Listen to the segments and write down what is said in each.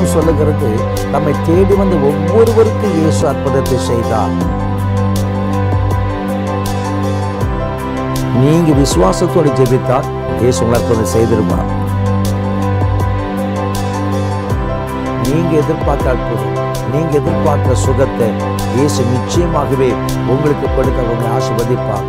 வேதம் சொல்லுகிறது நம்மை தேடி வந்து ஒவ்வொருவருக்கும் இயேசு அற்புதத்தை செய்தார் நீங்க விசுவாசத்தோடு ஜெபித்தால் இயேசு உங்களை அற்புதம் செய்திருப்பார் நீங்க எதிர்பார்த்த அற்புதம் நீங்க எதிர்பார்க்கிற சுகத்தை இயேசு நிச்சயமாகவே உங்களுக்கு கொடுக்க உங்களை ஆசிர்வதிப்பார்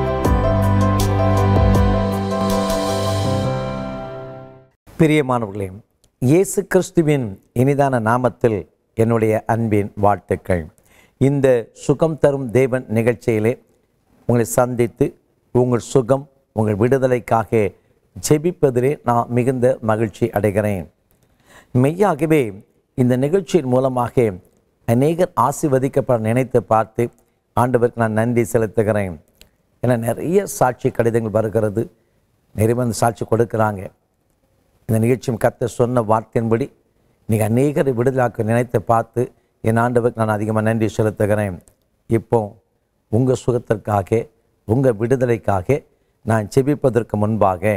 பிரியமானவர்களே இயேசு கிறிஸ்துவின் இனிதான நாமத்தில் என்னுடைய அன்பின் வாழ்த்துக்கள் இந்த சுகம் தரும் தேவன் நிகழ்ச்சியிலே உங்களை சந்தித்து உங்கள் சுகம் உங்கள் விடுதலைக்காக ஜெபிப்பதிலே நான் மிகுந்த மகிழ்ச்சி அடைகிறேன் மெய்யாகவே இந்த நிகழ்ச்சியின் மூலமாக அநேகர் ஆசீர்வதிக்கப்பட நினைத்து பார்த்து ஆண்டவருக்கு நான் நன்றி செலுத்துகிறேன் ஏன்னா நிறைய சாட்சி கடிதங்கள் வருகிறது நிறைய வந்து சாட்சி கொடுக்குறாங்க இந்த நிகழ்ச்சியும் கத்த சொன்ன வார்த்தையின்படி நீங்கள் அநேகரை விடுதலாக்க நினைத்து பார்த்து என் ஆண்டவருக்கு நான் அதிகமாக நன்றி செலுத்துகிறேன் இப்போ உங்கள் சுகத்திற்காக உங்கள் விடுதலைக்காக நான் செபிப்பதற்கு முன்பாக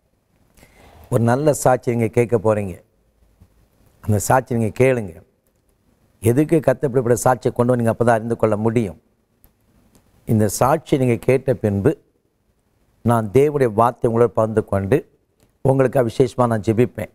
ஒரு நல்ல சாட்சி நீங்கள் கேட்க போகிறீங்க அந்த சாட்சி நீங்கள் கேளுங்க எதுக்கு கத்த இப்படிப்பட்ட சாட்சியை கொண்டு வந்தீங்க அப்போ தான் அறிந்து கொள்ள முடியும் இந்த சாட்சி நீங்கள் கேட்ட பின்பு நான் தேவனுடைய வார்த்தை உங்களோட பகிர்ந்து கொண்டு உங்களுக்கு விசேஷமாக நான் ஜெபிப்பேன்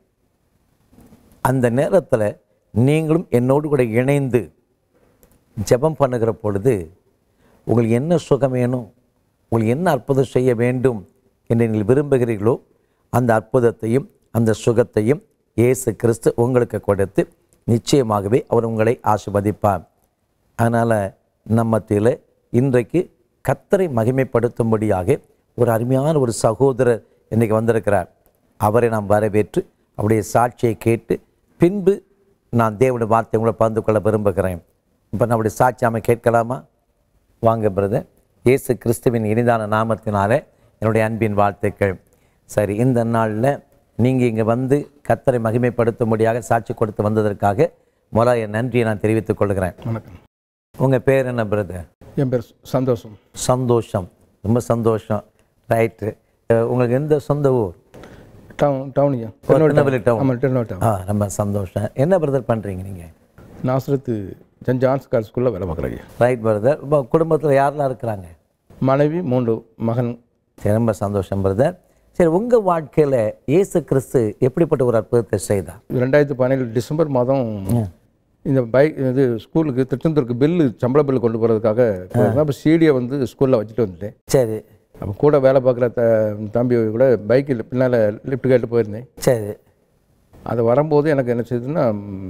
அந்த நேரத்தில் நீங்களும் என்னோடு கூட இணைந்து ஜெபம் பண்ணுகிற பொழுது உங்களுக்கு என்ன சுகம் வேணும் உங்களுக்கு என்ன அற்புதம் செய்ய வேண்டும் என்று நீங்கள் விரும்புகிறீர்களோ அந்த அற்புதத்தையும் அந்த சுகத்தையும் இயேசு கிறிஸ்து உங்களுக்கு கொடுத்து நிச்சயமாகவே அவர் உங்களை ஆசிர்வதிப்பார் அதனால் நம்ம மத்தியில் இன்றைக்கு கத்தரை மகிமைப்படுத்தும்படியாக ஒரு அருமையான ஒரு சகோதரர் இன்றைக்கி வந்திருக்கிறார் அவரை நாம் வரவேற்று அவருடைய சாட்சியை கேட்டு பின்பு நான் தேவனுடைய வார்த்தை உங்களை பகிர்ந்து கொள்ள விரும்புகிறேன் இப்போ நம்முடைய சாட்சி நாம கேட்கலாமா வாங்க பிரதர் இயேசு கிறிஸ்துவின் இனிதான நாமத்தினாலே என்னுடைய அன்பின் வாழ்த்துக்கள் சரி இந்த நாளில் நீங்கள் இங்கே வந்து கத்தரை மகிமைப்படுத்தும்படியாக சாட்சி கொடுத்து வந்ததற்காக முதல்ல என் நன்றியை நான் தெரிவித்துக் கொள்கிறேன் வணக்கம் உங்கள் பேர் என்ன பிரதர் என் பேர் சந்தோஷம் சந்தோஷம் ரொம்ப சந்தோஷம் ரைட்டு உங்களுக்கு எந்த சொந்த ஊர் டவுன் டவுனியா திருநெல்வேலி டவுன் ஆமாம் திருநெல்வேலி டவுன் ஆ ரொம்ப சந்தோஷம் என்ன பிரதர் பண்ணுறீங்க நீங்கள் நாசரத்து சென்ட் ஜான்ஸ் கார் ஸ்கூலில் வேலை பார்க்குறேன் ரைட் பிரதர் இப்போ குடும்பத்தில் யாரெல்லாம் இருக்கிறாங்க மனைவி மூன்று மகன் சரி, ரொம்ப சந்தோஷம் பிரதர் சரி உங்கள் வாழ்க்கையில் இயேசு கிறிஸ்து எப்படிப்பட்ட ஒரு அற்புதத்தை செய்தார் ரெண்டாயிரத்தி பதினேழு டிசம்பர் மாதம் இந்த பைக் இது ஸ்கூலுக்கு திருச்செந்தூருக்கு பில்லு சம்பள பில்லு கொண்டு போகிறதுக்காக அப்போ சீடியை வந்து ஸ்கூலில் வச்சுட்டு வந்துட்டேன் சரி அப்போ கூட வேலை பார்க்குற த தம்பி கூட பைக்கில் பின்னால் லிஃப்ட் கேட்டு போயிருந்தேன் சரி அது வரும்போது எனக்கு என்ன செய்யுதுன்னா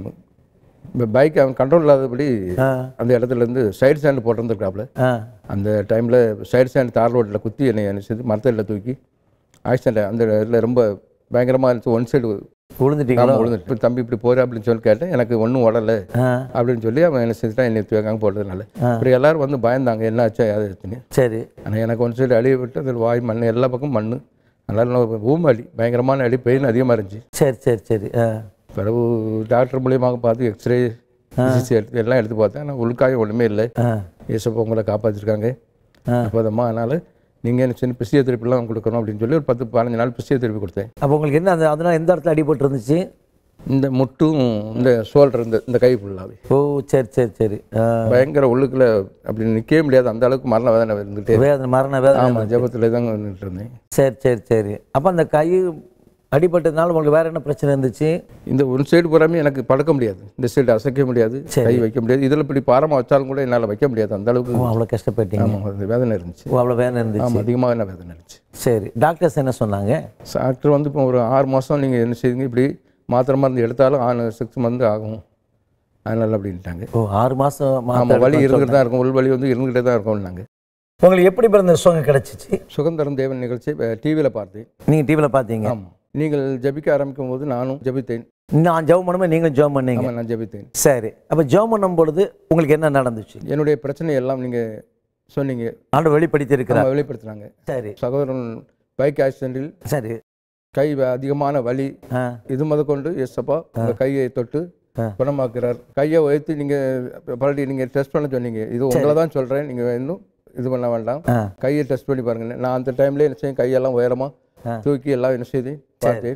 பைக் அவன் கண்ட்ரோல் இல்லாதபடி ஆ அந்த இடத்துல இருந்து சைடு ஸ்டாண்டு போட்டிருந்துருக்காப்புல ஆ அந்த டைமில் சைடு ஸ்டாண்ட் தார் ரோட்டில் குத்தி என்னை என்ன செய்து மரத்தில் தூக்கி ஆக்சிடென்ட் அந்த இதில் ரொம்ப பயங்கரமாக இருந்துச்சு ஒன் சைடு விழுந்துட்டீங்களோ விழுந்துட்டு இப்ப தம்பி இப்படி போகிற அப்படின்னு சொல்லி கேட்டேன் எனக்கு ஒன்றும் உடலை ஆ அப்படின்னு சொல்லி அவன் என்ன செஞ்சுட்டான் என்னை தூக்காங்க போட்டதுனால இப்படி எல்லாரும் வந்து பயந்தாங்க என்ன ஆச்சா அது ஆச்சுன்னு சரி ஆனால் எனக்கு ஒன் சைடு அடி விட்டு அதில் வாய் மண் எல்லா பக்கம் மண் அதனால ஊம அடி பயங்கரமான அடி பெயின் அதிகமாக இருந்துச்சு சரி சரி சரி ஆ பிறகு டாக்டர் மூலியமாக பார்த்து எக்ஸ்ரே எடுத்து எல்லாம் எடுத்து பார்த்தேன் ஆனால் உள்காயம் ஒன்றுமே இல்லை ஆ ஏசப்பா உங்களை காப்பாற்றிருக்காங்க ஆ. அப்போதம்மா அதனால் நீங்கள் என்ன சின்ன பிசியோதெரப்பிலாம் கொடுக்கணும் அப்படின்னு சொல்லி ஒரு பத்து பதினஞ்சு நாள் பிசியோதெரப்பி கொடுத்தேன் அப்போ உங்களுக்கு என்ன அந்த அதனால் எந்த இடத்துல அடிபட்டு இருந்துச்சு இந்த முட்டும் இந்த ஷோல்டர் இந்த இந்த கை ஃபுல்லாகவே ஓ சரி சரி சரி ஆ பயங்கர உள்ளுக்குள்ள அப்படி நிற்கவே முடியாது அந்த அளவுக்கு மரண வேதனை இருந்துகிட்டே வேதனை மரண வேதனை ஆமாம் ஜபத்தில் தான் நின்றுட்டு இருந்தேன் சரி சரி சரி அப்போ அந்த கை அடிபட்டதுனால உங்களுக்கு வேற என்ன பிரச்சனை இருந்துச்சு இந்த ஒரு சைடு பூராமே எனக்கு படுக்க முடியாது இந்த சைடு அசைக்க முடியாது கை வைக்க முடியாது இதில் இப்படி பாரமாக வச்சாலும் கூட என்னால் வைக்க முடியாது அந்த அளவுக்கு ஓ அவ்வளோ கஷ்டப்பட்டீங்க ஆமாம் அந்த வேதனை இருந்துச்சு ஓ அவ்வளோ வேதனை இருந்துச்சு ஆமாம் அதிகமாக என்ன வேதனை இருந்துச்சு சரி டாக்டர்ஸ் என்ன சொன்னாங்க டாக்டர் வந்து இப்போ ஒரு ஆறு மாதம் நீங்கள் என்ன செய்யுங்க இப்படி மாத்திரை மருந்து எடுத்தாலும் ஆறு சிக்ஸ் மந்த் ஆகும் அதனால் அப்படின்ட்டாங்க ஓ ஆறு மாதம் ஆமாம் வலி இருந்துகிட்டு தான் இருக்கும் உள் வலி வந்து இருந்துகிட்டே தான் இருக்கும்னாங்க உங்களுக்கு எப்படி பிறந்த சுகம் கிடைச்சிச்சு சுகந்தரம் தேவன் நிகழ்ச்சி டிவியில் பார்த்தேன் நீங்கள் டிவியில் பார்த்தீங்க ஆமாம் நீங்கள் ஜெபிக்க ஆரம்பிக்கும் போது நானும் ஜெபித்தேன் நான் ஜெபம் பண்ணும்போது நீங்களும் ஜெபம் பண்ணீங்க ஆமாம் நான் ஜெபித்தேன் சரி அப்போ ஜெபம் பண்ணும் பொழுது உங்களுக்கு என்ன நடந்துச்சு என்னுடைய பிரச்சனை எல்லாம் நீங்கள் சொன்னீங்க ஆண்டு வெளிப்படுத்தி இருக்கிறார் நம்ம வெளிப்படுத்துனாங்க சரி சகோதரன் பைக் ஆக்சிடென்டில் சரி கை வ- அதிகமான வலி ஆ இது முதற்கொண்டு எஸ்ஸப்பா உங்கள் கையை தொட்டு ஆ. குணமாக்குறார் கையை வைத்து நீங்கள் பரடி நீங்கள் டெஸ்ட் பண்ண சொன்னீங்க இது உங்களை தான் சொல்கிறேன் நீங்கள் இன்னும் இது பண்ண வேண்டாம் ஆ கையை டெஸ்ட் பண்ணி பாருங்க நான் அந்த டைம்ல என்ன செய்யும் கையெல்லாம் உயரமாக ஆ. தூக்கி எல்லாம் என்ன செய்து பார்த்தேன்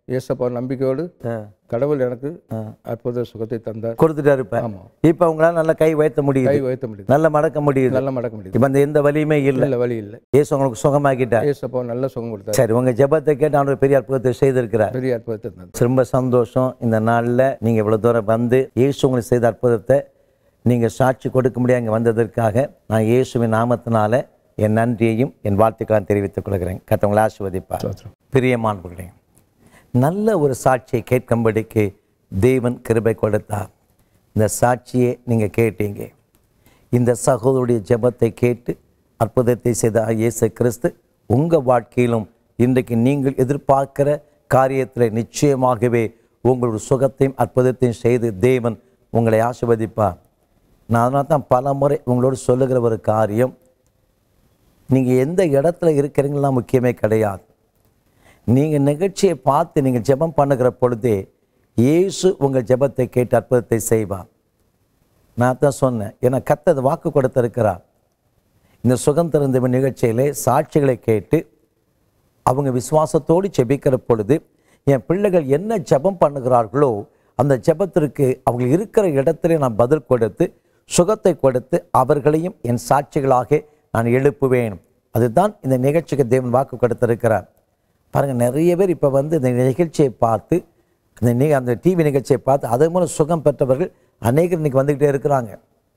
ஏசப்பா நம்பிக்கையோடு ஆ. கடவுள் எனக்கு அற்புத சுகத்தை தந்தார் கொடுத்துட்டாரு இப்ப ஆமாம் இப்போ உங்களால நல்லா கை உயர்த்த கை முடியுது உயர்த்த முடியுது நல்லா மடக்க முடியுது நல்லா மடக்க முடியுது இப்போ அந்த எந்த வலியுமே இல்லை இல்லை வழி இல்லை ஏசு உங்களுக்கு சுகமாக்கிட்டார் ஏசப்பா நல்ல சுகம் கொடுத்தார் சரி உங்க ஜெபத்தை கேட்டு ஆண்டவர் பெரிய அற்புதத்தை செய்திருக்கிறார் பெரிய அற்புதத்தை தந்தார் ரொம்ப சந்தோஷம் இந்த நாளில் நீங்கள் இவ்வளோ தூரம் வந்து இயேசு உங்களுக்கு செய்த அற்புதத்தை நீங்கள் சாட்சி கொடுக்க முடியாது இங்கே வந்ததற்காக நான் இயேசுவின் நாமத்தினால என் நன்றியையும் என் வாழ்த்துக்களையும் தெரிவித்துக் கொள்கிறேன் கத்தவங்களை ஆசிர்வதிப்பார் ஸ்தோத்திரம். பிரியமானவர்களே நல்ல ஒரு சாட்சியை கேட்கும்படிக்கு தேவன் கிருபை கொடுத்தார் இந்த சாட்சியை நீங்கள் கேட்டீங்க இந்த சகோதரருடைய ஜெபத்தை கேட்டு அற்புதத்தை செய்த இயேசு கிறிஸ்து உங்கள் வாழ்க்கையிலும் இன்றைக்கு நீங்கள் எதிர்பார்க்கிற காரியத்தில் நிச்சயமாகவே உங்களுடைய சுகத்தையும் அற்புதத்தையும் செய்து தேவன் உங்களை ஆசிர்வதிப்பார் நான் அதனால தான் பல முறை உங்களோடு சொல்லுகிற ஒரு காரியம் நீங்கள் எந்த இடத்துல இருக்கிறீங்களா முக்கியமே கிடையாது நீங்கள் நிகழ்ச்சியை பார்த்து நீங்கள் ஜெபம் பண்ணுகிற பொழுதே இயேசு உங்கள் ஜெபத்தை கேட்டு அற்புதத்தை செய்வார் நான் தான் சொன்னேன் ஏன்னா கத்தது வாக்கு கொடுத்திருக்கிறார் இந்த சுகம் திறந்த நிகழ்ச்சியிலே சாட்சிகளை கேட்டு அவங்க விசுவாசத்தோடு ஜெபிக்கிற பொழுது என் பிள்ளைகள் என்ன ஜெபம் பண்ணுகிறார்களோ அந்த ஜெபத்திற்கு அவங்க இருக்கிற இடத்துல நான் பதில் கொடுத்து சுகத்தை கொடுத்து அவர்களையும் என் சாட்சிகளாக நான் எழுப்புவேன் அதுதான் இந்த நிகழ்ச்சிக்கு தேவன் வாக்கு கொடுத்திருக்கிறார் பாருங்க நிறைய பேர் இப்போ வந்து இந்த நிகழ்ச்சியை பார்த்து அந்த நி அந்த டிவி நிகழ்ச்சியை பார்த்து அதன் மூலம் சுகம் பெற்றவர்கள் அநேகர் இன்னைக்கு வந்துக்கிட்டே இருக்கிறாங்க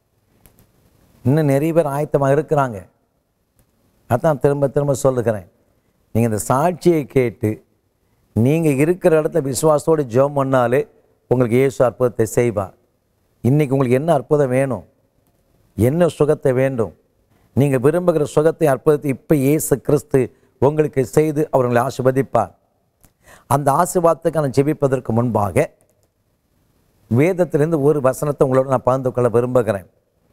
இன்னும் நிறைய பேர் ஆயத்தமாக இருக்கிறாங்க அதான் திரும்ப திரும்ப சொல்லுகிறேன் நீங்கள் இந்த சாட்சியை கேட்டு நீங்கள் இருக்கிற இடத்துல விசுவாசத்தோடு ஜெபம் பண்ணாலே உங்களுக்கு இயேசு அற்புதத்தை செய்வார் இன்னைக்கு உங்களுக்கு என்ன அற்புதம் வேணும் என்ன சுகத்தை வேண்டும் நீங்கள் விரும்புகிற சுகத்தை அற்புதத்தை இப்போ இயேசு கிறிஸ்து உங்களுக்கு செய்து அவர்களை ஆசிர்வதிப்பார் அந்த ஆசீர்வாதத்துக்கு நான் ஜெபிப்பதற்கு முன்பாக வேதத்திலிருந்து ஒரு வசனத்தை உங்களோட நான் பகிர்ந்து கொள்ள விரும்புகிறேன்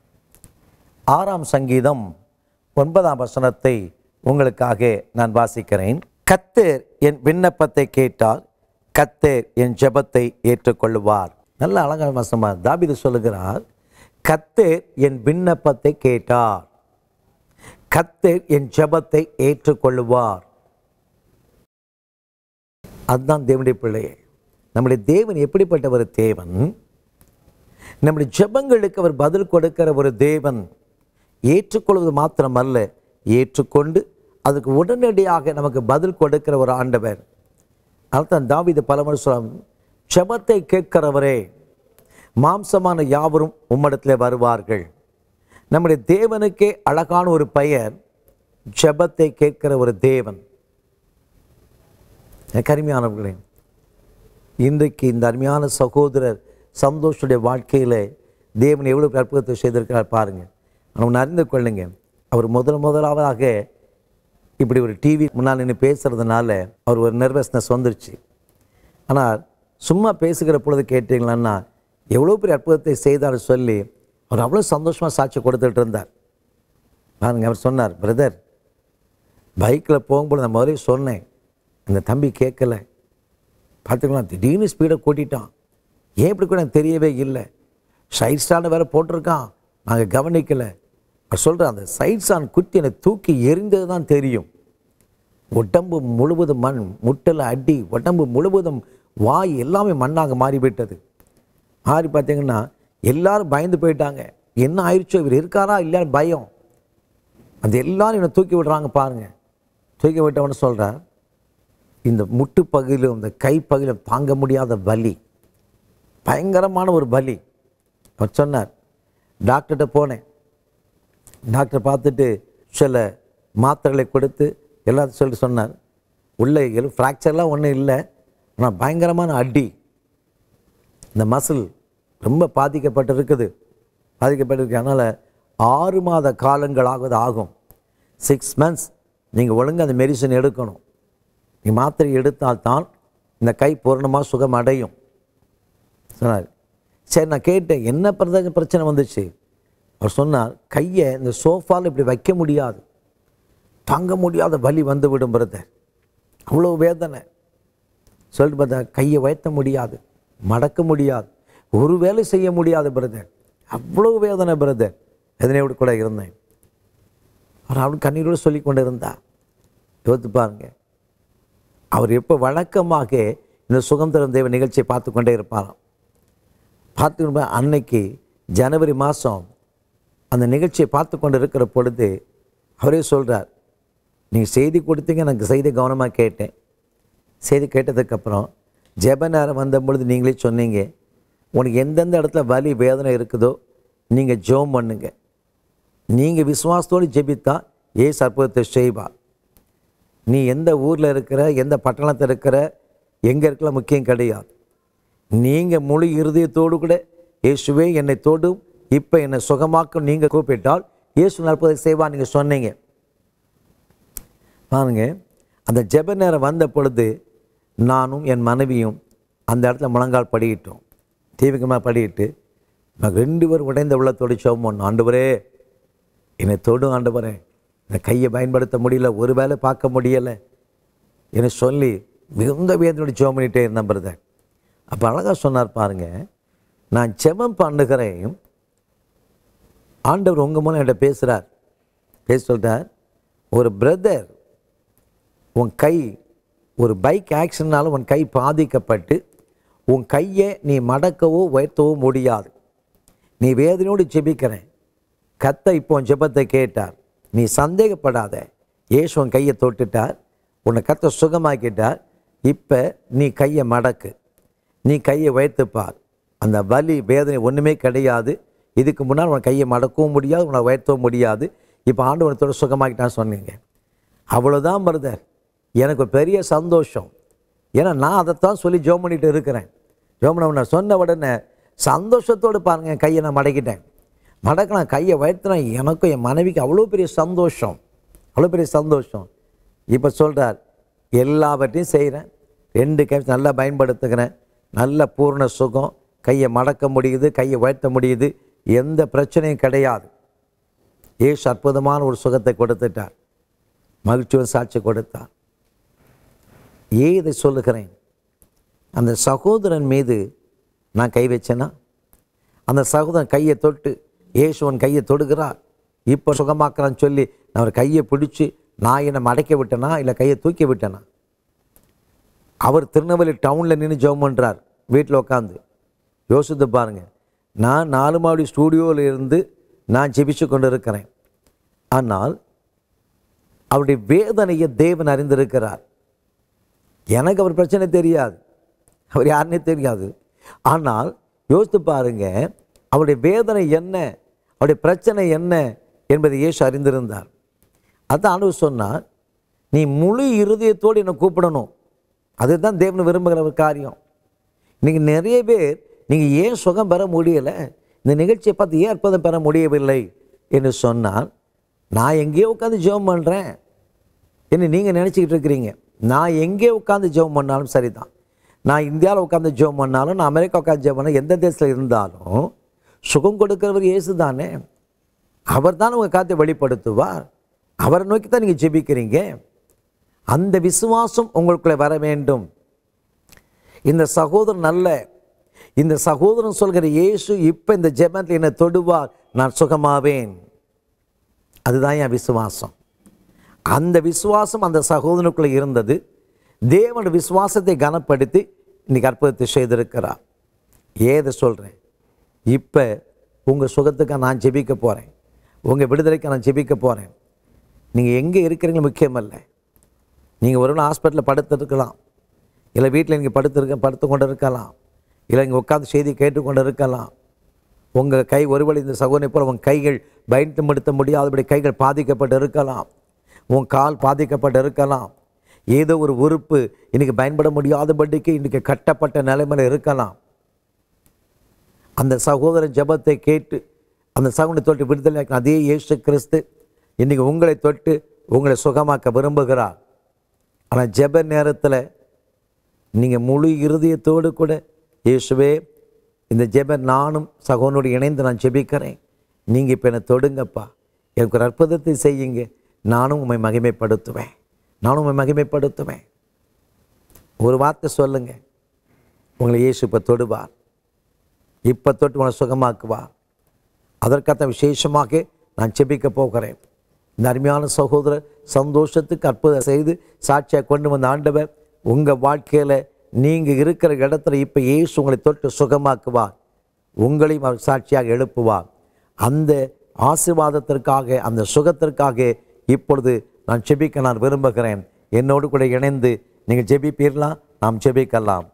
ஆறாம் சங்கீதம் ஒன்பதாம் வசனத்தை உங்களுக்காக நான் வாசிக்கிறேன் கத்தேர் என் விண்ணப்பத்தை கேட்டார் கத்தேர் என் ஜெபத்தை ஏற்றுக்கொள்ளுவார் நல்ல அழகான வசனமா தாபிது சொல்லுகிறார் கத்தேர் என் விண்ணப்பத்தை கேட்டார் கத்தேர் என் ஜெபத்தை ஏற்றுக்கொள்ளுவார் அதுதான் தேவனுடைய பிள்ளையே நம்முடைய தேவன் எப்படிப்பட்ட ஒரு தேவன் நம்முடைய ஜெபங்களுக்கு அவர் பதில் கொடுக்கிற ஒரு தேவன் ஏற்றுக்கொள்வது மாத்திரமல்ல ஏற்றுக்கொண்டு அதுக்கு உடனடியாக நமக்கு பதில் கொடுக்கிற ஒரு ஆண்டவர் அதுதான் தாவீது பலமுறை சொல்லம் ஜெபத்தை கேட்கிறவரே மாம்சமான யாவரும் உம்மிடத்தில் வருவார்கள் நம்முடைய தேவனுக்கே அழகான ஒரு பெயர் ஜெபத்தை கேட்கிற ஒரு தேவன் எனக்கு அருமையானவர்களே இன்றைக்கு இந்த அருமையான சகோதரர் சந்தோஷுடைய வாழ்க்கையில் தேவன் எவ்வளோ அற்புதத்தை செய்திருக்கிறார் பாருங்கள் அவன் அறிந்து கொள்ளுங்க அவர் முதல் முதலாவதாக இப்படி ஒரு டிவி முன்னால் நின்று பேசுகிறதுனால அவர் ஒரு நர்வஸ்னஸ் வந்துருச்சு ஆனால் சும்மா பேசுகிற பொழுது கேட்டீங்களான்னா எவ்வளோ பெரிய அற்புதத்தை செய்தார் சொல்லி அவர் அவ்வளோ சந்தோஷமாக சாட்சி கொடுத்துட்டு இருந்தார் பாருங்க அவர் சொன்னார் பிரதர் பைக்கில் போகும்போது நான் முதலே சொன்னேன் இந்த தம்பி கேட்கல பார்த்துக்கலாம் திடீர்னு ஸ்பீடை கூட்டிட்டான் ஏன் இப்படி கூட எனக்கு தெரியவே இல்லை சைட் ஸ்டாண்டு வேறு போட்டிருக்கான் நாங்கள் கவனிக்கலை அவர் சொல்கிறேன் அந்த சைட் ஸ்டாண்ட் குத்தி என்னை தூக்கி எரிந்தது தான் தெரியும் உடம்பு முழுவதும் மண் முட்டில் அடி உடம்பு முழுவதும் வாய் எல்லாமே மண்ணாக மாறிவிட்டது மாறி பார்த்தீங்கன்னா எல்லாரும் பயந்து போயிட்டாங்க என்ன ஆயிடுச்சோ இவர் இருக்காரா இல்லைன்னு பயம் அந்த எல்லாரும் இவனை தூக்கி விடுறாங்க பாருங்க தூக்கி விட்டவன சொல்கிறார் இந்த முட்டு பகுதியிலும் இந்த கை பகுதியிலும் தாங்க முடியாத வலி பயங்கரமான ஒரு வலி அவர் சொன்னார் டாக்டர்கிட்ட போனேன் டாக்டர் பார்த்துட்டு சில மாத்திரைகளை கொடுத்து எல்லாத்தையும் சொல்லி சொன்னார் உள்ள எலும் ஃப்ராக்சர்லாம் ஒன்றும் இல்லை ஆனால் பயங்கரமான அடி இந்த மசில் ரொம்ப பாதிக்கப்பட்டிருக்குது பாதிக்கப்பட்டிருக்கு அதனால் ஆறு மாத காலங்களாவது ஆகும் சிக்ஸ் மந்த்ஸ் நீங்கள் ஒழுங்கா அந்த மெடிசன் எடுக்கணும் நீ மாத்திரை எடுத்தால்தான் இந்த கை பூர்ணமாக சுகம் அடையும் சொன்னார் சரி நான் கேட்டேன் என்ன பிரச்சனை பிரச்சனை வந்துச்சு அவர் சொன்னார் கையை இந்த சோஃபாவில் இப்படி வைக்க முடியாது தாங்க முடியாத வலி வந்து விடும் பிரதர் அவ்வளோ வேதனை சொல்லிட்டு பார்த்தா கையை உயர்த்த முடியாது மடக்க முடியாது ஒரு வேலை செய்ய முடியாது பிரதர் அவ்வளோ வேதனை பிரதர் வேதனையோடு கூட இருந்தேன் அவர் அவள் கண்ணீரோடு சொல்லி கொண்டு இருந்தா யோசித்து பாருங்க அவர் எப்போ வழக்கமாக இந்த சுகம் தரும் தெய்வ நிகழ்ச்சியை பார்த்து கொண்டே இருப்பாராம் பார்த்து அன்னைக்கு ஜனவரி மாதம் அந்த நிகழ்ச்சியை பார்த்து கொண்டு இருக்கிற பொழுது அவரே சொல்கிறார் நீங்கள் செய்தி கொடுத்தீங்க எனக்கு செய்தி கவனமாக கேட்டேன் செய்தி கேட்டதுக்கப்புறம் ஜெப நேரம் வந்த பொழுது நீங்களே சொன்னீங்க உனக்கு எந்தெந்த இடத்துல வலி வேதனை இருக்குதோ நீங்கள் ஜெபம் பண்ணுங்க நீங்கள் விசுவாசத்தோடு ஜெபித்தா ஏசு அற்புதத்தை செய்வார் நீ எந்த ஊரில் இருக்கிற எந்த பட்டணத்தில் இருக்கிற எங்கே இருக்கல முக்கியம் கிடையாது நீங்கள் முழு இருதயத்தோடு கூட இயேசுவே என்னை தொடும் இப்போ என்னை சுகமாக்கும் நீங்கள் கூப்பிட்டால் இயேசு அற்புதத்தை செய்வார் நீங்கள் சொன்னீங்க பாருங்க அந்த ஜெப நேரம் வந்த பொழுது நானும் என் மனைவியும் அந்த இடத்துல முழங்கால் படிக்கிட்டோம் தீவிகமாக படிக்கிட்டு நாங்கள் ரெண்டு பேரும் உடைந்த உள்ளத்தோடு சோம் பண்ணோம் ஆண்டவரே என்னை தொடும் ஆண்டவரே இந்த கையை பயன்படுத்த முடியல ஒரு வேலை பார்க்க முடியலை என்னை சொல்லி மிகுந்த வேதனோட ஜோம் பண்ணிகிட்டே இருந்தேன் பிரதர் அப்போ அழகாக சொன்னார் பாருங்க நான் ஜெபம் பண்ணுகிறேன் ஆண்டவர் உங்கள் மூலம் என்கிட்ட பேசுகிறார் பேச சொல்கிறார் ஒரு பிரதர் உன் கை ஒரு பைக் ஆக்சிடென்ட்னால உன் கை பாதிக்கப்பட்டு உன் கையை நீ மடக்கவோ உயர்த்தவோ முடியாது நீ வேதனையோடு ஜெபிக்கிறேன் கத்த இப்போ உன் ஜெபத்தை கேட்டார் நீ சந்தேகப்படாத இயேசு உன் கையை தொட்டுட்டார் உன்னை கத்த சுகமாக்கிட்டார் இப்போ நீ கையை மடக்கு நீ கையை உயர்த்துப்பார் அந்த வலி வேதனை ஒன்றுமே கிடையாது இதுக்கு முன்னால் உன் கையை மடக்கவும் முடியாது உன்னை உயர்த்தவும் முடியாது இப்போ ஆண்டவனத்தோட சுகமாக்கிட்டான்னு சொன்னீங்க அவ்வளோதான் பிரதர் எனக்கு ஒரு பெரிய சந்தோஷம் ஏன்னா நான் அதைத்தான் சொல்லி ஜோம் பண்ணிட்டு இருக்கிறேன் ஜோம் பண்ண சொன்ன உடனே சந்தோஷத்தோடு பாருங்க என் கையை நான் மடக்கிட்டேன் மடக்கினா கையை உயர்த்தினேன் எனக்கும் என் மனைவிக்கு அவ்வளோ பெரிய சந்தோஷம் அவ்வளோ பெரிய சந்தோஷம் இப்போ சொல்கிறார் எல்லாவற்றையும் செய்கிறேன் ரெண்டு கை நல்லா பயன்படுத்துகிறேன் நல்ல பூர்ண சுகம் கையை மடக்க முடியுது கையை உயர்த்த முடியுது எந்த பிரச்சனையும் கிடையாது ஏசு அற்புதமான ஒரு சுகத்தை கொடுத்துட்டார் மகிழ்ச்சியோடு சாட்சி கொடுத்தார் ஏன் இதை சொல்லுகிறேன் அந்த சகோதரன் மீது நான் கை வச்சேனா அந்த சகோதரன் கையை தொட்டு இயேசுவன் கையை தொடுகிறார் இப்போ சுகமாக்குறான்னு சொல்லி நான் அவர் கையை பிடிச்சி நான் என்னை மடக்க விட்டேனா இல்லை கையை தூக்கி விட்டேனா அவர் திருநெல்வேலி டவுனில் நின்று ஜெபம் பண்ணுறார் வீட்டில் உட்காந்து யோசித்து பாருங்க நான் நாலு மாடி ஸ்டூடியோவில் இருந்து நான் ஜெபிச்சு கொண்டு இருக்கிறேன் ஆனால் அவருடைய வேதனையை தேவன் அறிந்திருக்கிறார் எனக்கு அவர் பிரச்சனை தெரியாது அவர் யாருன்னே தெரியாது ஆனால் யோசித்து பாருங்க அவருடைய வேதனை என்ன அவருடைய பிரச்சனை என்ன என்பதை இயேசு அறிந்திருந்தார் அதான் ஆண்டவர் சொன்னார் நீ முழு இருதயத்தோடு என்னை கூப்பிடணும் அதுதான் தேவன் விரும்புகிற ஒரு காரியம் இன்னைக்கு நிறைய பேர் நீங்கள் ஏன் சுகம் பெற முடியலை இந்த நிகழ்ச்சியை பார்த்து ஏன் அற்புதம் பெற முடியவில்லை என்று சொன்னால் நான் எங்கேயோ உட்காந்து ஜெபம் பண்ணுறேன் என்ன நீங்கள் நினச்சிக்கிட்டு இருக்கிறீங்க நான் எங்கே உட்காந்து ஜெபம் பண்ணாலும் சரிதான் நான் இந்தியாவில் உட்காந்து ஜெபம் பண்ணாலும் நான் அமெரிக்கா உட்காந்து ஜெபம் பண்ணாலும் எந்த தேசத்தில் இருந்தாலும் சுகம் கொடுக்கிறவர் இயேசு தானே அவர் தான் உங்கள் காத்தை வெளிப்படுத்துவார் அவரை நோக்கி தான் நீங்கள் ஜெபிக்கிறீங்க அந்த விசுவாசம் உங்களுக்குள்ளே வர வேண்டும் இந்த சகோதரன் அல்ல இந்த சகோதரன் சொல்கிற இயேசு இப்போ இந்த ஜெபத்தில் என்னை தொடுவார் நான் சுகமாவேன் அதுதான் என் விசுவாசம் அந்த விசுவாசம் அந்த சகோதரனுக்குள்ளே இருந்தது தேவன் விசுவாசத்தை கனப்படுத்தி இன்னைக்கு அற்புதத்தை செய்திருக்கிறார் ஏதை சொல்கிறேன் இப்போ உங்கள் சுகத்துக்காக நான் ஜெபிக்க போகிறேன் உங்கள் விடுதலைக்கு நான் ஜெபிக்க போகிறேன் நீங்கள் எங்கே இருக்கிறீங்க முக்கியமல்ல நீங்கள் ஒரு நாள் ஹாஸ்பிட்டலில் படுத்திருக்கலாம் இல்லை வீட்டில் நீங்கள் படுத்திருக்க படுத்து கொண்டு இருக்கலாம் இல்லை இங்கே உட்காந்து செய்தி கேட்டுக்கொண்டு இருக்கலாம் உங்கள் கை ஒருவேளை இந்த சகோதரி போல் உங்கள் கைகள் பயன்படுத்த முடியாதபடி கைகள் பாதிக்கப்பட்டு இருக்கலாம் உன் கால் பாதிக்கப்பட்டு இருக்கலாம் ஏதோ ஒரு உறுப்பு இன்னைக்கு பயன்பட முடியாதபடிக்கு இன்றைக்கி கட்டப்பட்ட நிலைமையில் இருக்கலாம் அந்த சகோதரன் ஜெபத்தை கேட்டு அந்த சகோதரனை தொட்டு விடுதலை அதே இயேசு கிறிஸ்து இன்றைக்கி உங்களை தொட்டு உங்களை சுகமாக்க விரும்புகிறார் ஆனால் ஜெப நேரத்தில் நீங்கள் முழு இருதயத்தோடு கூட இயேசுவே இந்த ஜெப நானும் சகோதரோடு இணைந்து நான் ஜெபிக்கிறேன் நீங்கள் இப்போ என்னை தொடுங்கப்பா எனக்கு ஒரு அற்புதத்தை செய்யுங்க நானும் உண்மை மகிமைப்படுத்துவேன் நானும் உண்மை மகிமைப்படுத்துவேன் ஒரு வார்த்தை சொல்லுங்க உங்களை இயேசு இப்போ தொடுவார் இப்போ தொட்டு உங்களை சுகமாக்குவார் அதற்காக விசேஷமாக நான் செபிக்க போகிறேன் இந்த அருமையான சகோதரர் சந்தோஷத்துக்கு அற்புதம் செய்து சாட்சியாக கொண்டு வந்த ஆண்டவர் உங்கள் வாழ்க்கையில் நீங்கள் இருக்கிற இடத்துல இப்போ இயேசு உங்களை தொட்டு சுகமாக்குவார் உங்களையும் அவர் சாட்சியாக எழுப்புவார் அந்த ஆசீர்வாதத்திற்காக அந்த சுகத்திற்காக இப்பொழுது நான் ஜெபிக்க நான் விரும்புகிறேன் என்னோடு கூட இணைந்து நீங்கள் ஜெபிப்பீர்களா நாம் ஜெபிக்கலாம்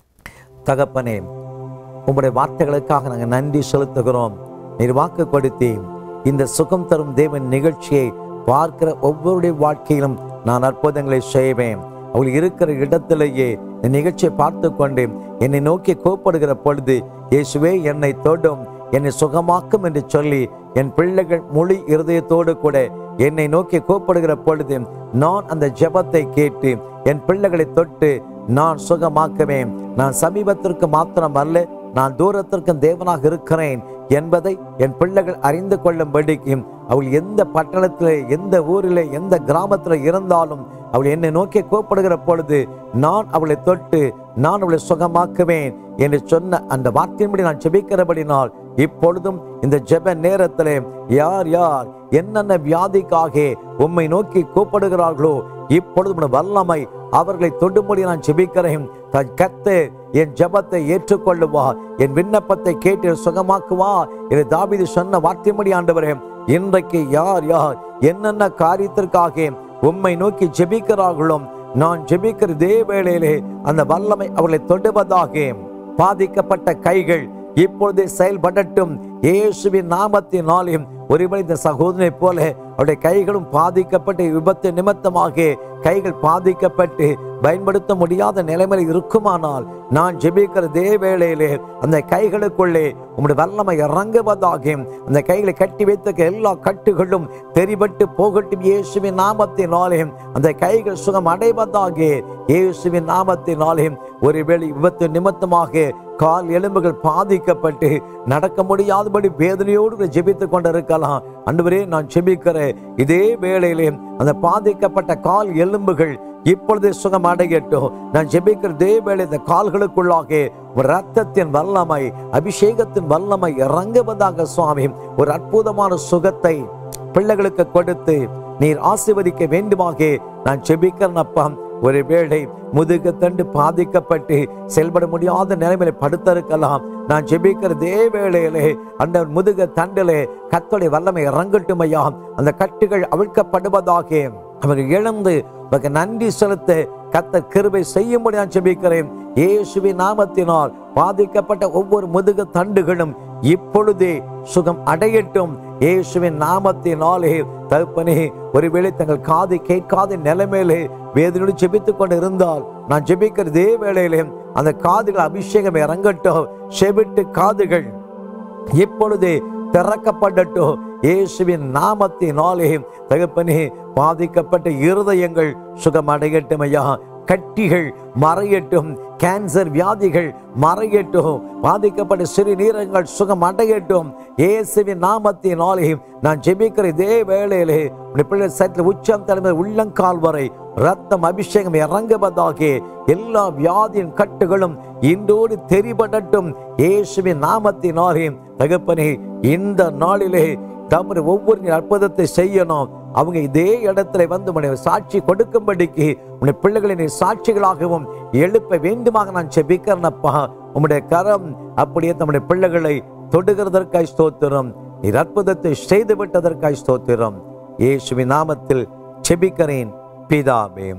தகப்பனே உம்முடைய வார்த்தைகளுக்காக நாங்கள் நன்றி செலுத்துகிறோம் நீர் வாக்கு கொடுத்தி இந்த சுகம் தரும் தேவன் நிகழ்ச்சியை பார்க்கிற ஒவ்வொருடைய வாழ்க்கையிலும் நான் அற்புதங்களை செய்வேன் அவள் இருக்கிற இடத்திலேயே இந்த நிகழ்ச்சியை பார்த்து கொண்டு என்னை நோக்கி கோப்படுகிற பொழுது இயேசுவே என்னை தொடும் என்னை சுகமாக்கும் என்று சொல்லி என் பிள்ளைகள் முழு இருதயத்தோடு கூட என்னை நோக்கி கூப்பிடுகிற பொழுது நான் அந்த ஜெபத்தை கேட்டு என் பிள்ளைகளை தொட்டு நான் சுகமாக்குவேன் நான் சமீபத்திற்கு மாத்திரம் அல்ல நான் தூரத்திற்கு தேவனாக இருக்கிறேன் என்பதை என் பிள்ளைகள் அறிந்து கொள்ளும்படிக்கு அவள் எந்த பட்டணத்திலே எந்த ஊரிலே எந்த கிராமத்தில் இருந்தாலும் அவள் என்னை நோக்கி கூப்பிடுகிற பொழுது நான் அவளை தொட்டு நான் அவளை சுகமாக்குவேன் என்று சொன்ன அந்த வார்த்தையின்படி நான் ஜெபிக்கிறபடினால் இப்பொழுதும் இந்த ஜெப நேரத்திலே யார் யார் என்னென்ன வியாதிக்காக உம்மை நோக்கி கூப்பிடுகிறார்களோ இப்பொழுது உம்முடைய வல்லமை அவர்களை தொடும்படி நான் ஜெபிக்கிறேன் தன் கத்து என் ஜெபத்தை ஏற்றுக்கொள்ளுவா என் விண்ணப்பத்தை கேட்டு சுகமாக்குவா என்று தாவீது சொன்ன வார்த்தையின்படி ஆண்டவரே இன்றைக்கு யார் யார் என்னென்ன காரியத்திற்காக உம்மை நோக்கி ஜெபிக்கிறார்களோ நான் ஜெபிக்கிற இதே வேளையிலே அந்த வல்லமை அவர்களை தொடுவதாக பாதிக்கப்பட்ட கைகள் இப்பொழுது செயல்படட்டும் இயேசுவின் நாமத்தினாலும் ஒருவன் இந்த சகோதரனை போல அவருடைய கைகளும் பாதிக்கப்பட்டு விபத்து நிமித்தமாக கைகள் பாதிக்கப்பட்டு பயன்படுத்த முடியாத நிலைமையில் இருக்குமானால் நான் ஜெபிக்கிற இதே வேளையிலே அந்த கைகளுக்குள்ளே உம்முடைய வல்லமை இறங்குவதாக அந்த கைகளை கட்டி வைத்த எல்லா கட்டுகளும் தெரிபட்டு போகட்டும் இயேசுவின் நாமத்தினாலே அந்த கைகள் சுகம் அடைவதாக இயேசுவின் நாமத்தினாலே ஒருவேளை விபத்து நிமித்தமாக கால் எலும்புகள் பாதிக்கப்பட்டு நடக்க முடியாதபடி வேதனையோடு ஜெபித்துக் கொண்டிருக்கலாம் அன்றுவரே நான் ஜெபிக்கிறேன் இதே வேளையிலே அந்த பாதிக்கப்பட்ட கால் எலும்புகள் இப்பொழுதே சுகம் அடையட்டும் நான் ஜெபிக்கிற இதே வேளை இந்த கால்களுக்குள்ளாக ஒரு ரத்தத்தின் வல்லமை அபிஷேகத்தின் வல்லமை இறங்குவதாக சுவாமி ஒரு அற்புதமான சுகத்தை பிள்ளைகளுக்கு கொடுத்து நீர் ஆசீர்வதிக்க வேண்டுமாக நான் ஜெபிக்கிறேன் அப்பா ஒருவேளை முதுகு தண்டு பாதிக்கப்பட்டு செயல்பட முடியாத நிலைமையில படுத்திருக்கலாம் நான் ஜெபிக்கிற இதே வேளையிலே அந்த முதுக தண்டிலே கத்தோடைய வல்லமை இறங்கட்டும் ஐயா அந்த கட்டுகள் அவிழ்க்கப்படுவதாக அவர்கள் இழந்து உனக்கு நன்றி செலுத்த கத்த கிருபை செய்யும்படி நான் ஜெபிக்கிறேன் இயேசுவின் நாமத்தினால் பாதிக்கப்பட்ட ஒவ்வொரு முதுகு தண்டுகளும் இப்பொழுதே சுகம் அடையட்டும் இயேசுவின் நாமத்தினாலே தகப்பனே ஒருவேளை தங்கள் காது கேட்காத நிலைமையிலே வேதனோடு ஜெபித்துக் கொண்டு இருந்தால் நான் ஜெபிக்கிற இதே வேளையிலே அந்த காதுகள் அபிஷேகம் இறங்கட்டும் செவிட்டு காதுகள் இப்பொழுதே திறக்கப்படட்டும் இயேசுவின் நாமத்தினாலே தகப்பனே பாதிக்கப்பட்ட இருதயங்கள் சுகமடையட்டும் ஐயா கட்டிகள் மறையட்டும் கேன்சர் வியாதிகள் மறையட்டும் பாதிக்கப்பட்ட சிறுநீரகங்கள் சுகம் அடையட்டும் இயேசுவின் நாமத்தினாலே நான் ஜெபிக்கிற இதே வேளையிலே உடைய பிள்ளை சற்று உச்சம் தலைமை உள்ளங்கால் வரை ரத்தம் அபிஷேகம் இறங்குவதாக எல்லா வியாதியின் கட்டுகளும் இன்றோடு தெரிபடட்டும் இயேசுவின் நாமத்தினாலே தகப்பனே இந்த நாளிலே தம்முடைய ஒவ்வொரு அற்புதத்தை செய்யணும் அவங்க இதே இடத்துல வந்து உன்னை சாட்சி கொடுக்கும்படிக்கு உன்னை பிள்ளைகளை நீ சாட்சிகளாகவும் எழுப்ப வேண்டுமாக நான் செபிக்கிறேனப்பா உம்முடைய கரம் அப்படியே தம்முடைய பிள்ளைகளை தொடுகிறதற்காய் ஸ்தோத்திரம் நீர் அற்புதத்தை செய்து விட்டதற்காய் ஸ்தோத்திரம் இயேசுவின் நாமத்தில் செபிக்கிறேன் பிதாமே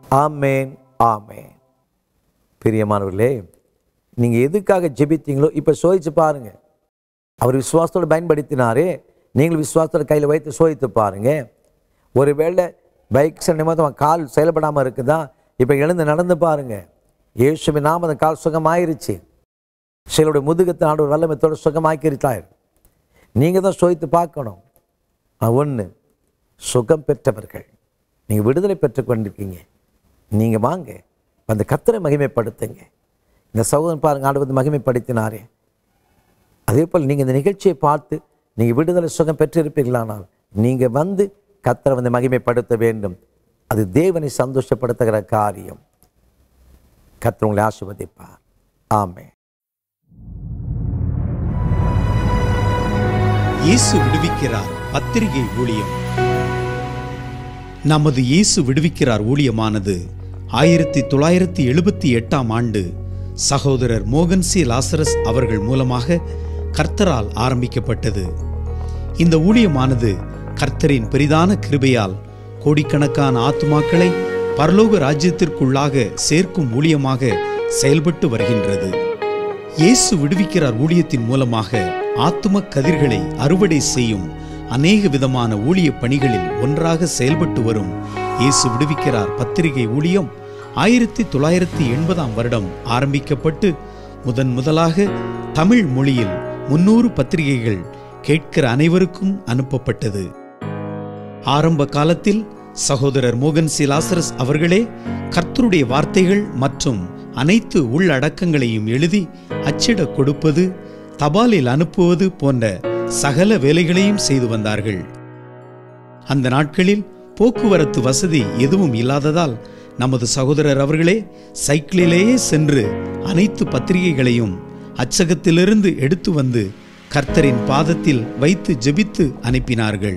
ஆமேன் ஆமேன் பிரியமானவர்களே நீங்க எதுக்காக ஜெபித்தீங்களோ இப்ப சோதிச்சு பாருங்க அவர் விசுவாசத்தோடு பயன்படுத்தினாரே நீங்கள் விசுவாசத்தோட கையில் வைத்து சோதித்து பாருங்க ஒருவேளை பைக் நிமித்தம் கால் செயல்படாமல் இருக்குதா இப்போ எழுந்து நடந்து பாருங்க இயேசுவின் நாம அந்த கால் சுகமாயிருச்சு சிலருடைய முதுகத்தை ஆண்டு ஒரு வல்லமைத்தோட சுகமாக்கிருத்தார் நீங்கள் தான் சோதித்து பார்க்கணும் ஒன்று சுகம் பெற்றவர்கள் நீங்கள் விடுதலை பெற்று கொண்டிருக்கீங்க நீங்கள் வாங்க அந்த கத்தரை மகிமைப்படுத்துங்க இந்த சகோதரன் பாருங்க ஆண்டு வந்து மகிமைப்படுத்தினாரே அதே போல் நீங்கள் இந்த நிகழ்ச்சியை பார்த்து நீங்கள் விடுதலை சுகம் பெற்றிருப்பீர்களானால் நீங்கள் வந்து கத்தரை வந்து மகிமைப்படுத்த வேண்டும் அது தேவனை சந்தோஷப்படுத்துகிற காரியம் கத்தர் உங்களை ஆசிர்வதிப்பார் ஆமே இயேசு விடுவிக்கிறார் பத்திரிகை ஊழியம் நமது இயேசு விடுவிக்கிறார் ஊழியமானது ஆயிரத்தி தொள்ளாயிரத்தி எழுபத்தி எட்டாம் ஆண்டு சகோதரர் மோகன் சி லாசரஸ் அவர்கள் மூலமாக கர்த்தரால் ஆரம்பிக்கப்பட்டது இந்த ஊழியமானது கர்த்தரின் பெரிதான கிருபையால் கோடிக்கணக்கான ஆத்துமாக்களை பரலோக ராஜ்யத்திற்குள்ளாக சேர்க்கும் ஊழியமாக செயல்பட்டு வருகின்றது இயேசு விடுவிக்கிறார் ஊழியத்தின் மூலமாக ஆத்தும கதிர்களை அறுவடை செய்யும் அநேக விதமான ஊழிய பணிகளில் ஒன்றாக செயல்பட்டு வரும் இயேசு விடுவிக்கிறார் பத்திரிகை ஊழியம் ஆயிரத்தி தொள்ளாயிரத்தி எண்பதாம் வருடம் ஆரம்பிக்கப்பட்டு முதன் முதலாக தமிழ் மொழியில் முன்னூறு பத்திரிகைகள் கேட்கிற அனைவருக்கும் அனுப்பப்பட்டது ஆரம்ப காலத்தில் சகோதரர் மோகன் சி லாசரஸ் அவர்களே கர்த்தருடைய வார்த்தைகள் மற்றும் அனைத்து உள்ளடக்கங்களையும் எழுதி அச்சிடக் கொடுப்பது தபாலில் அனுப்புவது போன்ற சகல வேலைகளையும் செய்து வந்தார்கள் அந்த நாட்களில் போக்குவரத்து வசதி எதுவும் இல்லாததால் நமது சகோதரர் அவர்களே சைக்கிளிலேயே சென்று அனைத்து பத்திரிகைகளையும் அச்சகத்திலிருந்து எடுத்து வந்து கர்த்தரின் பாதத்தில் வைத்து ஜெபித்து அனுப்பினார்கள்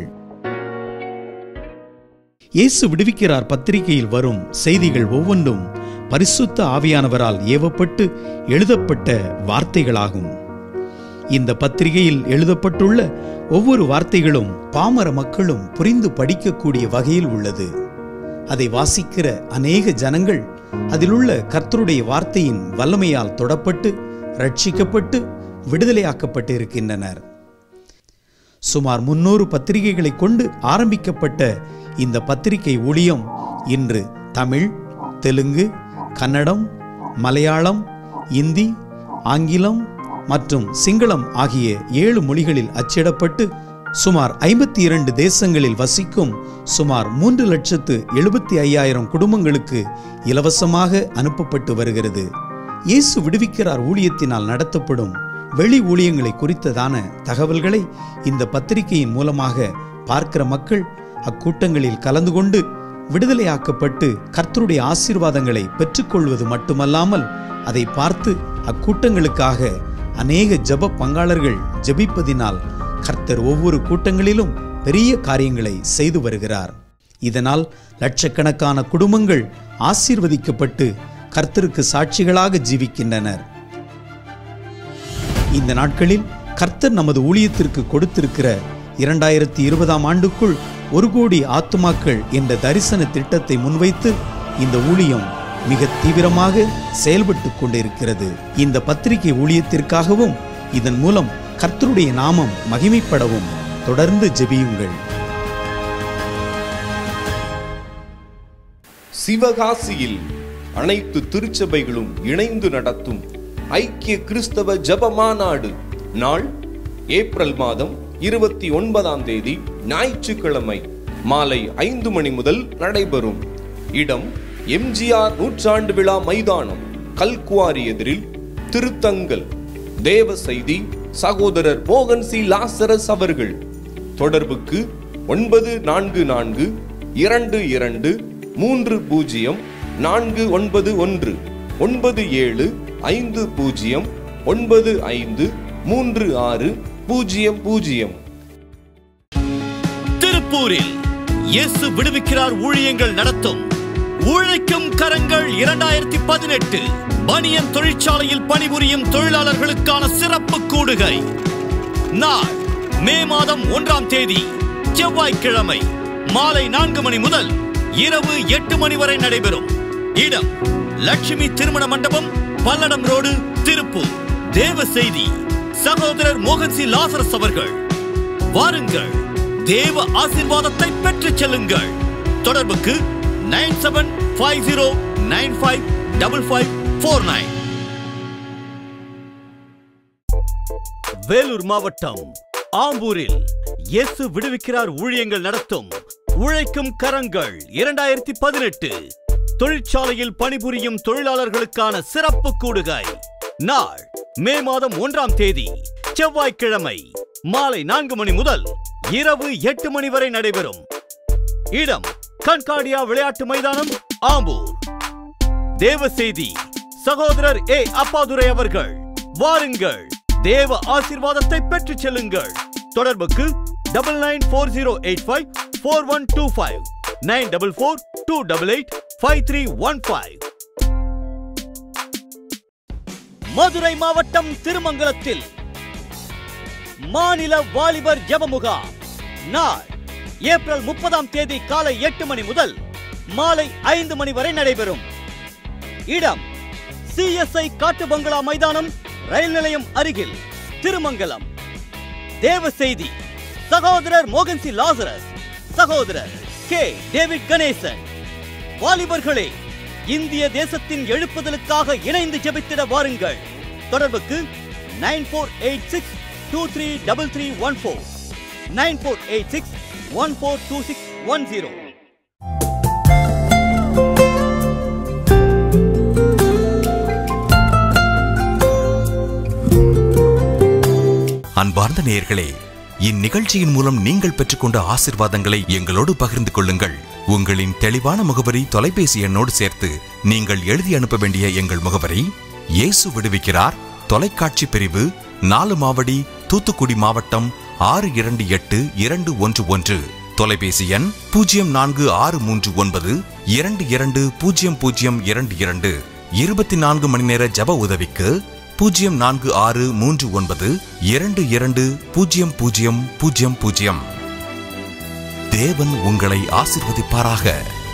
இயேசு விடுவிக்கிறார் பத்திரிகையில் வரும் செய்திகள் ஒவ்வொன்றும் பரிசுத்த ஆவியானவரால் ஏவப்பட்டு எழுதப்பட்ட வார்த்தைகளாகும் இந்த பத்திரிகையில் எழுதப்பட்டுள்ள ஒவ்வொரு வார்த்தைகளும் பாமர மக்களும் புரிந்து படிக்கக்கூடிய வகையில் உள்ளது அதை வாசிக்கிற அநேக ஜனங்கள் அதிலுள்ள கர்த்தருடைய வார்த்தையின் வல்லமையால் தொடப்பட்டு ரட்சிக்கப்பட்டு விடுதலையாக்கப்பட்டு இருக்கின்றனர் சுமார் முன்னூறு பத்திரிகைகளை கொண்டு ஆரம்பிக்கப்பட்ட இந்த பத்திரிகை ஊழியம் இன்று தமிழ் தெலுங்கு கன்னடம் மலையாளம் இந்தி ஆங்கிலம் மற்றும் சிங்களம் ஆகிய ஏழு மொழிகளில் அச்சிடப்பட்டு சுமார் ஐம்பத்தி இரண்டு தேசங்களில் வசிக்கும் சுமார் மூன்று லட்சத்து எழுபத்தி ஐயாயிரம் குடும்பங்களுக்கு இலவசமாக அனுப்பப்பட்டு வருகிறது இயேசு விடுவிக்கிறார் ஊழியத்தினால் நடத்தப்படும் வெளி ஊழியங்களை குறித்ததான தகவல்களை இந்த பத்திரிகையின் மூலமாக பார்க்கிற மக்கள் அக்கூட்டங்களில் கலந்து கொண்டு விடுதலையாக்கப்பட்டு கர்த்தருடைய ஆசீர்வாதங்களை பெற்றுக்கொள்வது மட்டுமல்லாமல் அதை பார்த்து அக்கூட்டங்களுக்காக அநேக ஜெப பங்காளர்கள் ஜெபிப்பதினால் கர்த்தர் ஒவ்வொரு கூட்டங்களிலும் பெரிய காரியங்களை செய்து வருகிறார் இதனால் லட்சக்கணக்கான குடும்பங்கள் ஆசீர்வதிக்கப்பட்டு கர்த்தருக்கு சாட்சிகளாக ஜீவிக்கின்றனர் இந்த நாட்களில் கர்த்தர் நமது ஊழியத்திற்கு கொடுத்திருக்கிற இரண்டாயிரத்தி இருபதாம் ஆண்டுக்குள் ஒரு கோடி ஆத்துமாக்கள் என்ற தரிசன திட்டத்தை முன்வைத்து இந்த ஊழியம் மிக தீவிரமாக செயல்பட்டு கொண்டிருக்கிறது இந்த பத்திரிகை ஊழியத்திற்காகவும் இதன் மூலம் கர்த்தருடைய நாமம் மகிமைப்படவும் தொடர்ந்து ஜெபியுங்கள் சிவகாசியில் அனைத்து திருச்சபைகளும் இணைந்து நடத்தும் ஐக்கிய கிறிஸ்தவ ஜெப மாநாடு நாள் ஏப்ரல் மாதம் இருபத்தி ஒன்பதாம் தேதி ஞாயிற்றுக்கிழமை மாலை ஐந்து மணி முதல் நடைபெறும் இடம் எம்ஜிஆர் நூற்றாண்டு விழா மைதானம் கல்குவாரி எதிரில் திருத்தங்கல் தேவ செய்தி சகோதரர் மோகன் சி லாசரஸ் அவர்கள் தொடர்புக்கு ஒன்பது நான்கு நான்கு இரண்டு இரண்டு மூன்று பூஜ்ஜியம் நான்கு ஒன்பது ஒன்று ஒன்பது ஏழு ஐந்து பூஜ்ஜியம் ஒன்பது ஐந்து மூன்று ஆறு பூஜ்ஜியம் பூஜ்ஜியம் திருப்பூரில் இயேசு விடுவிக்கிறார் ஊழியங்கள் நடத்தும் உழைக்கும் கரங்கள் இரண்டாயிரத்தி பதினெட்டு பனியன் தொழிற்சாலையில் பணிபுரியும் தொழிலாளர்களுக்கான சிறப்பு கூடுகை நாள் மே மாதம் ஒன்றாம் தேதி செவ்வாய்க்கிழமை மாலை நான்கு மணி முதல் இரவு எட்டு மணி வரை நடைபெறும் இடம் லட்சுமி திருமண மண்டபம் பல்லடம் ரோடு திருப்பூர் தேவ செய்தி சகோதரர் மோகன் சி லாசரஸ் அவர்கள் வாருங்கள் தேவ ஆசீர்வாதத்தை பெற்றுச் செல்லுங்கள் தொடர்புக்கு nine seven five zero nine five double five four nine Vellore மாவட்டம் ஆம்பூரில் இயேசு விடுவிக்கிறார் ஊழியங்கள் நடத்தும் உழைக்கும் கரங்கள் இரண்டாயிரத்தி பதினெட்டு தொழிற்சாலையில் பணிபுரியும் தொழிலாளர்களுக்கான சிறப்பு கூடுகை நாள் மே மாதம் ஒன்றாம் தேதி செவ்வாய்க்கிழமை மாலை நான்கு மணி முதல் இரவு எட்டு மணி வரை நடைபெறும் இடம் கண்காடியா விளையாட்டு மைதானம் ஆம்பூர் தேவ செய்தி சகோதரர் ஏ அப்பாதுரை அவர்கள் வாருங்கள் தேவ ஆசீர்வாதத்தை பெற்றுச் செல்லுங்கள் தொடர்புக்கு double nine four zero eight five four one two five nine double four two double eight five three one five Madurai மாவட்டம் திருமங்கலத்தில் மாநில வாலிபர் ஜெப முகாம் நாள் ஏப்ரல் முப்பதாம் தேதி காலை எட்டு மணி முதல் மாலை ஐந்து மணி வரை நடைபெறும் இடம் சிஎஸ்ஐ காட்டு பங்களா மைதானம் ரயில் நிலையம் அருகில் திருமங்கலம் தேவ செய்தி சகோதரர் மோகன்சி லாசரஸ் சகோதரர் கே டேவிட் கணேசன் வாலிபர்களே இந்திய தேசத்தின் எழுப்புதலுக்காக இணைந்து ஜெபித்திட வாருங்கள் தொடர்புக்கு nine four eight six two three double three one four nine four eight six one four two six one zero அன்பார்ந்த நேயர்களே இந்நிகழ்ச்சியின் மூலம் நீங்கள் பெற்றுக்கொண்ட ஆசிர்வாதங்களை எங்களோடு பகிர்ந்து கொள்ளுங்கள் உங்களின் தெளிவான முகவரி தொலைபேசி எண்ணோடு சேர்த்து நீங்கள் எழுதி அனுப்ப வேண்டிய எங்கள் முகவரி இயேசு விடுவிக்கிறார் தொலைக்காட்சி பிரிவு நாலு மாவடி தூத்துக்குடி மாவட்டம் ஆறு இரண்டு எட்டு இரண்டு ஒன்று ஒன்று தொலைபேசி எண் பூஜ்ஜியம் நான்கு ஆறு மூன்று ஒன்பது இரண்டு இரண்டு பூஜ்ஜியம் பூஜ்ஜியம் இரண்டு இரண்டு இருபத்தி நான்கு மணி நேர ஜப உதவிக்கு பூஜ்ஜியம் நான்கு ஆறு மூன்று ஒன்பது இரண்டு இரண்டு பூஜ்ஜியம் பூஜ்ஜியம் பூஜ்ஜியம் பூஜ்ஜியம் தேவன் உங்களை ஆசிர்வதிப்பாராக